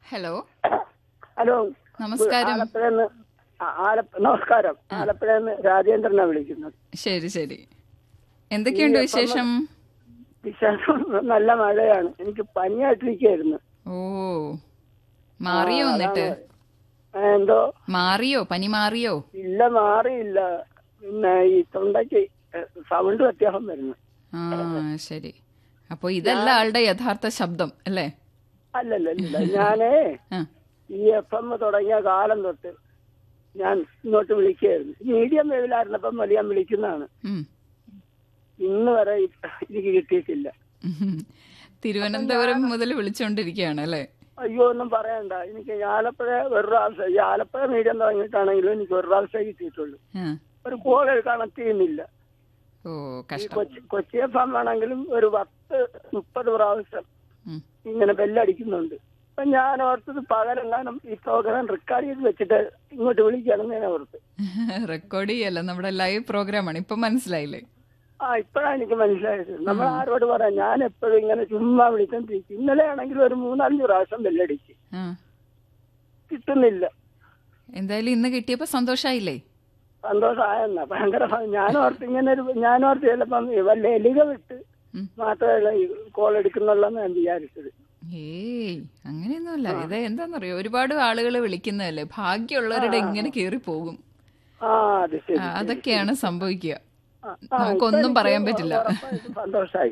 Hello hello നമസ്കാരം ആലപ്പുഴന്ന് ആലപ്പ നമസ്കാരം ആലപ്പുഴന്ന് രാജേന്ദ്രനാ വിളിക്കുന്നത് ശരി ശരി എന്തൊക്കെയുണ്ട് വിശേഷം വിശേഷം നല്ല മഴയാണ് എനിക്ക് പനിയായിട്ടിരിക്കായിരുന്നു ഓ മാറിയോ എന്നിട്ട് ആ, എന്തോ മാറിയോ പനി മാറിയോ ഇല്ല മാറിയില്ല പിന്നെ ഈ തൊണ്ടയ്ക്ക് സൗണ്ട് വ്യത്യാസം വരുന്നു ആ ശരി അപ്പൊ ഇതല്ല ആളുടെ യഥാർത്ഥ ശബ്ദം അല്ലേ അല്ലല്ല ഇല്ല ഞാനേ ആ ഈ എഫ് എം തുടങ്ങിയ കാലം തൊട്ട് ഞാൻ ഇങ്ങോട്ട് വിളിക്കുകയായിരുന്നു മീഡിയം വേവിലായിരുന്നപ്പം വലിയ ഞാൻ വിളിക്കുന്നതാണ് ഉം. ഇന്ന് വരെ ഇ- എനിക്ക് കിട്ടിയിട്ടില്ല ഉം. തിരുവനന്തപുരം മുതൽ വിളിച്ചുകൊണ്ടിരിക്കുകയാണ് അല്ലേ അയ്യോ ഒന്നും പറയണ്ട എനിക്ക് ഈ ആലപ്പുഴ ഒരു പ്രാവശ്യം ഈ ആലപ്പുഴ മീഡിയം തുടങ്ങിയിട്ടാണെങ്കിലും എനിക്ക് ഒരു പ്രാവശ്യം കിട്ടിയിട്ടുള്ളൂ ആ. ഒരു കോൾ കണക്ട് ചെയ്യുന്നില്ല ഓ ഈ കഷ്ടം കൊച്ചി കൊച്ചി എഫ് എം ആണെങ്കിലും ഒരു പത്ത് മുപ്പത് പ്രാവശ്യം ഉം. ഇങ്ങനെ ബെല്ലടിക്കുന്നുണ്ട് അപ്പൊ ഞാൻ ഓർത്തത് പകലെങ്ങാനും ഈ പ്രോഗ്രാം റെക്കോർഡ് ചെയ്ത് വെച്ചിട്ട് ഇങ്ങോട്ട് വിളിക്കണം ഞാൻ ഓർത്ത് റെക്കോർഡ് ചെയ്യല്ല നമ്മുടെ ലൈവ് പ്രോഗ്രാമാണ് ഇപ്പൊ മനസ്സിലായില്ലേ ആ ഇപ്പഴാണ് എനിക്ക് മനസ്സിലായത് നമ്മൾ ആരോട് പറയാം ഞാൻ എപ്പോഴും ഇങ്ങനെ ചുമ്മാ വിളിച്ചോണ്ടിരിക്കും ഇന്നലെ ആണെങ്കിൽ ഒരു മൂന്നാലഞ്ച് പ്രാവശ്യം ബെല്ലടിച്ച് ആ കിട്ടുന്നില്ല എന്തായാലും ഇന്ന് കിട്ടിയപ്പോ സന്തോഷായില്ലേ സന്തോഷമായെന്ന ഭയങ്കര സ- ഞാനോർത്ത് ഇങ്ങനെ ഒരു ഞാനോർത്ത് ചിലപ്പം വല്ല എലിക വിട്ട് ഉം. മാത്രമല്ല ഈ കോൾ എടുക്കുന്നുള്ളെന്ന് ഞാൻ വിചാരിച്ചത് ഏയ് അങ്ങനെയൊന്നുമല്ല ഇത് എന്താന്നറിയോ ഒരുപാട് ആളുകൾ വിളിക്കുന്നതല്ലേ ഭാഗ്യമുള്ളവരുടെ ഇങ്ങനെ കേറി പോകും ആ അത് ശരി ആ, അതൊക്കെയാണ് സംഭവിക്കുക ആ, ആ, നമുക്കൊന്നും ഇപ്പൊ പറയാൻ എനിക്ക് പറ്റില്ല ഉറപ്പായിട്ടും സന്തോഷായി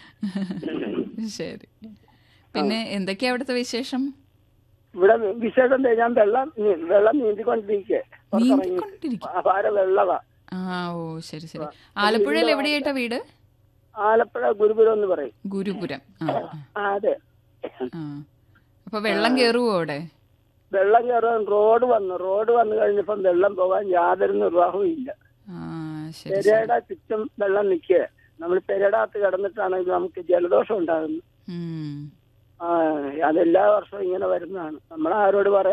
ശരി പിന്നെ എന്തൊക്കെയാ അവിടുത്തെ വിശേഷം ഇവിടെ വിശേഷം എന്താ? ഞാൻ വെള്ളം നീ- വെള്ളം നീന്തിക്കൊണ്ടിരിക്കെ നീന്തിക്കൊണ്ടിരിക്കും അപാര വെള്ളവാ ആ ഓ ശരി ശരി ആലപ്പുഴയിൽ എവിടെയായിട്ടാ വീട് ആലപ്പുഴ ഗുരുപുരം എന്ന് പറയും ഗുരുപുരം ആ ആ, ആ അതെ ആ അപ്പൊ വെള്ളം കേറുവോ അവിടെ വെള്ളം കയറാൻ റോഡ് വന്നു റോഡ് വന്നു കഴിഞ്ഞപ്പം വെള്ളം പോകാൻ യാതൊരു നിർവാഹവും ഇല്ല ആ ശരി ശരി പെരയുടെ ചുറ്റും വെള്ളം നിൽക്കുക നമ്മൾ പെരടകത്ത് കിടന്നിട്ടാണെങ്കിൽ നമുക്ക് ജലദോഷം ഉണ്ടാകുന്നു ഉം ആ അതെല്ലാ വർഷവും ഇങ്ങനെ വരുന്നതാണ് നമ്മൾ ആരോട് പറയാൻ